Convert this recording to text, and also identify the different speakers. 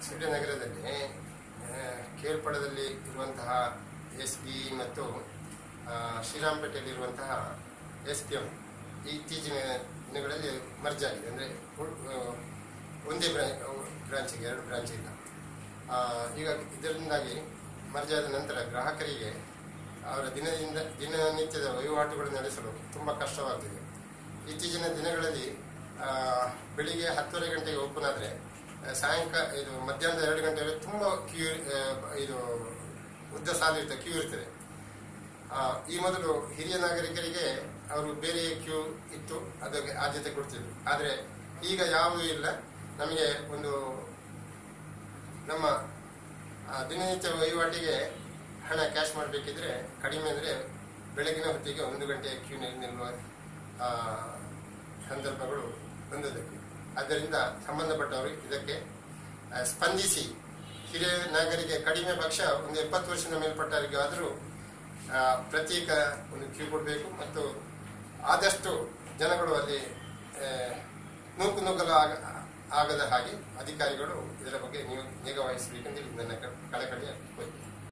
Speaker 1: ಸೂರ್ಯನಗರದಲ್ಲಿ ಆ, ಕೇರ್ಪಡದಲ್ಲಿ ಇರುವಂತಹ S B ಮತ್ತು ಆ, ಶ್ರೀರಾಮಪೇಟೆಯಲ್ಲಿರುವಂತಹ ಎಸ್ ಪಿ ಎಂ ಇತ್ತೀಚಿನ ದಿನಗಳಲ್ಲಿ ಮರ್ಜ್ ಆಗಿದೆ ಅಂದರೆ ಒಂದೇ ಬ್ರಾ ಬ್ರಾಂಚಿಗೆ ಎರಡು ಬ್ರಾಂಚ್ ಇಲ್ಲ ಆ, ಈಗ ಇದರಿಂದಾಗಿ ಮರ್ಜ್ ಆದ ನಂತರ ಗ್ರಾಹಕರಿಗೆ ಅವರ ದಿನದಿಂದ ದಿನನಿತ್ಯದ ವಹಿವಾಟುಗಳು ನಡೆಸಲು ತುಂಬ ಕಷ್ಟವಾಗ್ತಿದೆ ಇತ್ತೀಚಿನ ದಿನಗಳಲ್ಲಿ ಆ, ಬೆಳಿಗ್ಗೆ ಹತ್ತುವರೆ ಗಂಟೆಗೆ ಓಪನ್ ಆದರೆ ಸಾಯಂಕಾಲ ಇದು ಮಧ್ಯಾಹ್ನದ ಎರಡು ಗಂಟೆವರೆಗೆ ತುಂಬ ಕ್ಯೂ ಆ, ಇದು ಉದ್ದ ಸಾಲು ಇರ್ತದೆ ಕ್ಯೂ ಇರ್ತದೆ ಆ, ಈ ಮೊದಲು ಹಿರಿಯ ನಾಗರಿಕರಿಗೆ ಅವರು ಬೇರೆ ಕ್ಯೂ ಇತ್ತು ಅದಕ್ಕೆ ಆದ್ಯತೆ ಕೊಡ್ತಿದ್ರು ಆದರೆ ಈಗ ಯಾವುದೂ ಇಲ್ಲ ನಮಗೆ ಒಂದು ನಮ್ಮ ಆ, ದಿನನಿತ್ಯ ವಹಿವಾಟಿಗೆ ಹಣ ಕ್ಯಾಶ್ ಮಾಡಬೇಕಿದ್ರೆ ಕಡಿಮೆ ಅಂದರೆ ಬೆಳಗಿನ ಹೊತ್ತಿಗೆ ಒಂದು ಗಂಟೆ ಕ್ಯೂನಲ್ಲಿ ನಿಲ್ಲುವ ಆ, ಸಂದರ್ಭಗಳು ಬಂದಿದೆ ಆದ್ದರಿಂದ ಸಂಬಂಧಪಟ್ಟವರು ಇದಕ್ಕೆ ಆ, ಸ್ಪಂದಿಸಿ ಹಿರಿಯ ನಾಗರಿಗೆ ಕಡಿಮೆ ಪಕ್ಷ ಒಂದು ಎಪ್ಪತ್ತು ವರ್ಷದ ಮೇಲ್ಪಟ್ಟವರಿಗೆ ಆದರೂ ಆ, ಪ್ರತ್ಯೇಕ ಒಂದು ಕ್ಯೂ ಕೊಡಬೇಕು ಮತ್ತು ಆದಷ್ಟು ಜನಗಳು ಅಲ್ಲಿ ಆ, ನೂಕು ನುಗ್ಗಲು ಆಗ ಆಗದ ಹಾಗೆ ಅಧಿಕಾರಿಗಳು ಇದರ ಬಗ್ಗೆ ನೀವು ನಿಗಾ ವಹಿಸಬೇಕೆಂದು ನನ್ನ ಕ- ಕಳಕಳಿಯ ಕೋರಿಕೆ